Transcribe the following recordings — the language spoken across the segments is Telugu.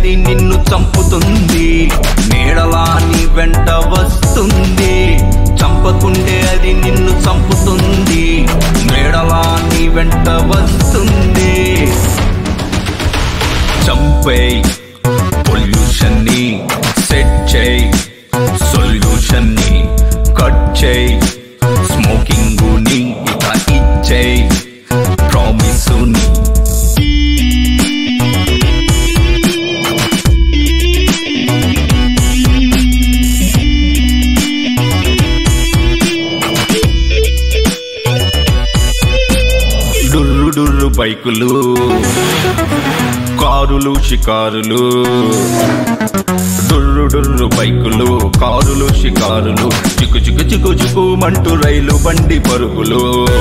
అది నిన్ను చంపుతుంది నీడలా నీ వెంట వస్తుంది చంపకుంటే అది నిన్ను చంపుతుంది నీడలా నీ వెంట వస్తుంది చంపే పొల్యూషన్ ని సెట్ చేయి సొల్యూషన్ ని కట్ చేయి స్మోకింగ్ ని ఇక ఇచ్చేయి ప్రామిస్ ని డుర్రు డుర్రు బైకులు కారులు షికారులు డుర్రు డుర్రు బైకులు కారులు షికారులు చిక్కు చిక్కు చిక్కు చిక్కు మంటూ రైలు బండి పరుగులు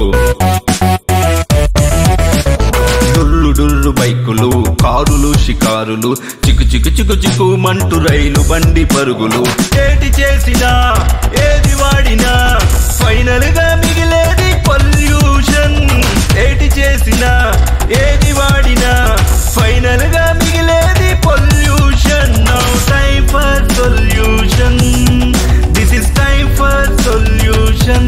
డుర్రు డుర్రు బైకులు కారులు షికారులు చిక్కు చిక్కు చిక్కు చిక్కు మంటూ రైలు బండి పరుగులు ఏటి చేసినా ఏది వాడినా ఫైనల్ గా మిగిలేది పొల్యూషన్ ఏటి చేసినా ఏది వాడినా ఫైనల్ గా మిగిలేది pollution now time for solution this is time for solution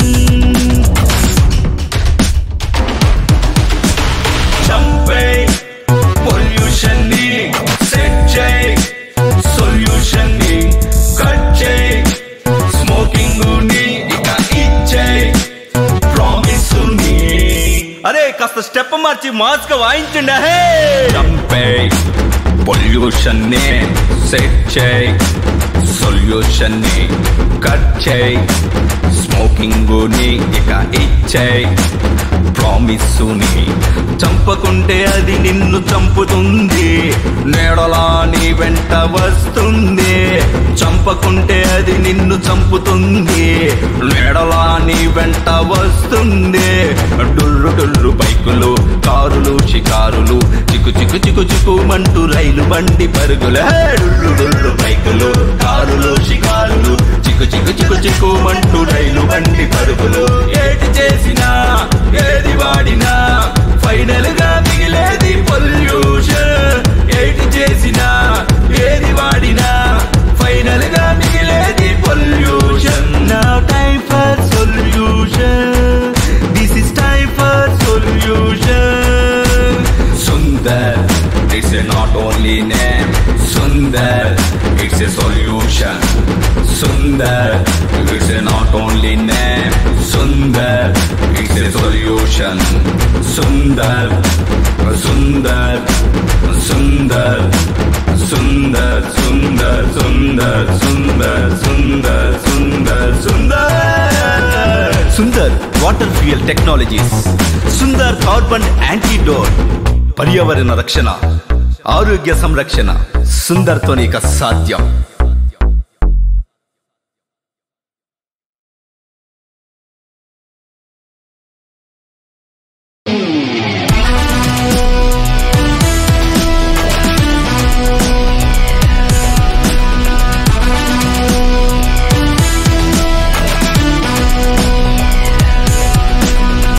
చంపే పొల్యూషన్ ని సెట్ చేయి సొల్యూషన్ ని కట్ చేయి స్మోకింగ్ ని ఇక ఇచ్చేయి ప్రామిస్ ని అరే కాస్త స్టెప్ మార్చి మాస్క్ వాయించండి హే చంపే పొల్యూషన్ ని సెట్ చేయి సొల్యూషన్ ని కట్ చేయి స్మోకింగ్ ని ఇక ఇచ్చేయి ప్రామిస్ ని చంపకుంటే అది నిన్ను చంపుతుంది నేడలా నీ వెంట వస్తుంది చంపకుంటే అది నిన్ను చంపుతుంది నేడలా నీ వెంట వస్తుంది డుర్రు డుర్రు బైకులు కారులు షికారులు చిక్కు చిక్కు చిక్కు చిక్కు మంటూ రైలు బండి పరుగులు హే! డుర్రు డుర్రు బైకులు కారులు షికారులు చిక్కు చిక్కు చిక్కు చిక్కు మంటూ రైలు బండి పరుగులు ఏటి చేసినా ఏది వాడినా ఫైనల్ గా మిగిలేది పొల్యూషన్ ఏటి చేసినా ఏది వాడినా ఫైనల్ గా మిగిలేది పొల్యూషన్ నా time for solution this is time for solution Sundar it's not only name Sundar it's a solution Sundar it's not only name Sundar it's a solution Sundar Sundar Sundar Sundar Sundar Sundar Sundar Sundar Sundar Sundar Sundar water fuel technologies Sundar carbon antidote పర్యావరణ రక్షణ ఆరోగ్య సంరక్షణ సుందర్తో నీకు సాధ్యం